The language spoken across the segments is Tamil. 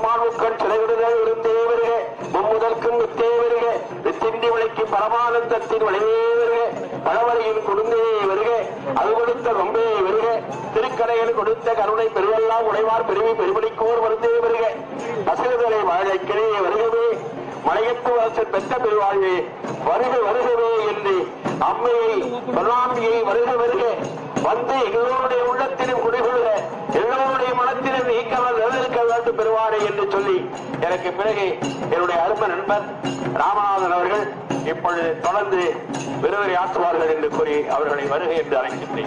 மாவுக்கண் சிலைவிடுதல் இருந்தே வருக மும்முதற்கும் வித்தே வருக வித்திண்டி விளைக்கும் பரமானந்தத்தின் விளைவே வருக பழவரையின் கொடுந்தே வருக அது கொடுத்த ரொம்பே வருக திருக்கடையில் கொடுத்த கருணை பெருவெல்லாம் உடைவார் பெருமை பெருமணிக்கோர் வருந்தே வருக பசுதலை வாழைக்கிளே வருகவே மலையத்து வாசல் பெற்ற பெருவாழ்வே வருக வருகவே என்று அம்மையை பல்லாம்பியை வருக வருக வந்து எல்லோருடைய உள்ளத்திலும் குடிகொள்க எல்லோருடைய மனத்திலும் நீக்கவல் நிலநிற்க வேண்டும் பெறுவாரே என்று சொல்லி எனக்கு பிறகு என்னுடைய அருமை நண்பர் ராமநாதன் அவர்கள் இப்பொழுது தொடர்ந்து விருதுரை ஆற்றுவார்கள் என்று கூறி அவர்களை வருக என்று அழைக்கின்றேன்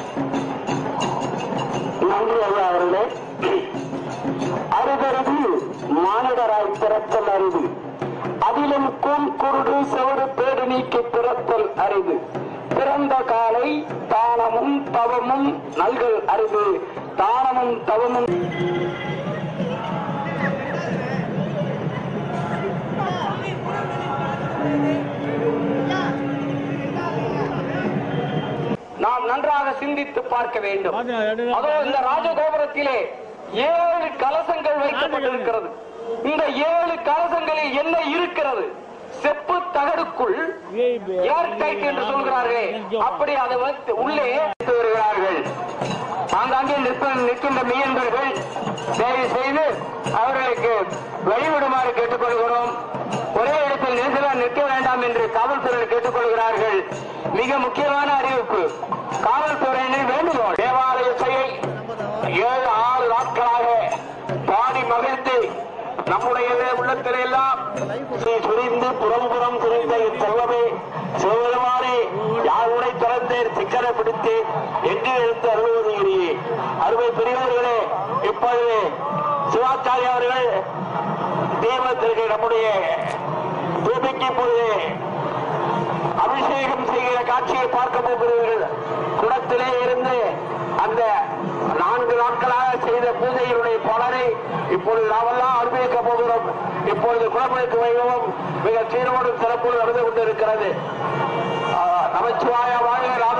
நன்றி ஐயா அவர்களே அருகருது மானிடராய் பிறத்தல் அரிது அதிலும் கூன் குருடு செவடு பேடு நீக்கி பிறத்தல் அரிது பிறந்த காலை தானமும் தவமும் நல்கல் அரிது தானமும் தவமும் நாம் நன்றாக சிந்தித்து பார்க்க வேண்டும் அதோ இந்த ராஜகோபுரத்திலே ஏழு கலசங்கள் வைக்கப்பட்டிருக்கிறது இந்த ஏழு கலசங்களில் என்ன இருக்கிறது செப்பு தகடுக்குள் ஏர்டைட் என்று சொல்கிறார்களே அப்படி அதை வைத்து உள்ளே வைத்து வருகிறார்கள் ஆங்காங்கே நிற்ப நிற்கின்ற மீன்பர்கள் தயவு செய்து அவர்களுக்கு வழிவிடுமாறு கேட்டுக்கொள்கிறோம் ஒரே இடத்தில் நெரிசலாக நிற்க வேண்டாம் என்று காவல்துறையினர் கேட்டுக்கொள்கிறார்கள் மிக முக்கியமான அறிவிப்பு காவல்துறையினர் வேண்டுகோள் தேவாலய செயல் ஏழு ஆறு நாட்களாக பாடி மகிழ்ந்து நம்முடைய உள்ளத்திலே எல்லாம் சுரிந்து புறம் புறம் குறைந்த என் செல்வமே சிவபெருமானே யாருடைய திறந்தேன் சிக்கனை பிடித்து எங்கு எழுத்து அருள்வதுகிறியே அருமை பெரியவர்களே இப்பொழுது சிவாச்சாரிய அவர்கள் தீபத்திற்கு நம்முடைய தூபிக்கு பொழுது அபிஷேகம் செய்கிற காட்சியை பார்க்க போகிறீர்கள் குடத்திலே இருந்து அந்த நான்கு நாட்களாக செய்த பூஜையினுடைய பலனை இப்பொழுது நாமெல்லாம் அனுபவிக்க போகிறோம் இப்பொழுது குடமுழுக்கு வைபவம் மிக சீரோடு சிறப்போடு நடந்து கொண்டிருக்கிறது ஆ, நமச்சிவாய வாழ்க